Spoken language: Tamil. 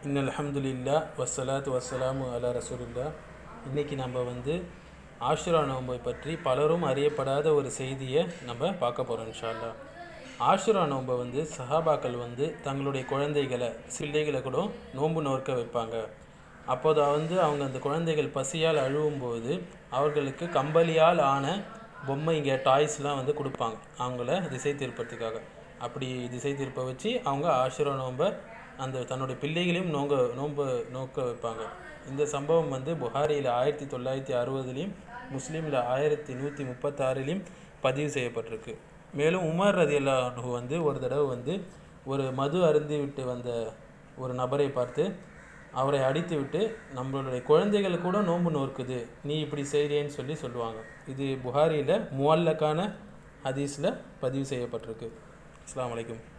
இன்ன அல்ஹம்துலில்லா வஸ்ஸலாத்து வஸ்ஸலாமு அலா ரசூலில்லா இன்றைக்கி நம்ம வந்து ஆஷுரா நோன்பை பற்றி பலரும் அறியப்படாத ஒரு செய்தியை நம்ம பார்க்க போகிறோம் இன்ஷால்லா ஆஷுரா நோன்பை வந்து சஹாபாக்கள் வந்து தங்களுடைய குழந்தைகளை பிள்ளைகளை கூட நோன்பு நோற்க வைப்பாங்க அப்போது வந்து அவங்க அந்த குழந்தைகள் பசியால் அழுவும்போது அவர்களுக்கு கம்பளியால் ஆன பொம்மைங்க டாய்ஸ்லாம் வந்து கொடுப்பாங்க அவங்கள திசை திருப்பறதுக்காக அப்படி திசை திருப்ப வச்சு அவங்க ஆஷுரா நோன்பை அந்த தன்னுடைய பிள்ளைகளையும் நோங்க நோன்பு நோக்க வைப்பாங்க இந்த சம்பவம் வந்து புகாரியில் ஆயிரத்தி தொள்ளாயிரத்தி அறுபதுலேயும் முஸ்லீமில் ஆயிரத்தி நூற்றி முப்பத்தாறுலேயும் பதிவு செய்யப்பட்டிருக்கு மேலும் உமர் ரதியல்லா வந்து ஒரு தடவை வந்து ஒரு மது அருந்தி விட்டு வந்த ஒரு நபரை பார்த்து அவரை அடித்து விட்டு நம்மளுடைய குழந்தைகள் கூட நோன்பு நோக்குது நீ இப்படி செய்கிறேன்னு சொல்லி சொல்லுவாங்க இது புகாரியில் முவல்லக்கான ஹதீஸில் பதிவு செய்யப்பட்டிருக்கு அஸ்ஸலாமு அலைக்கும்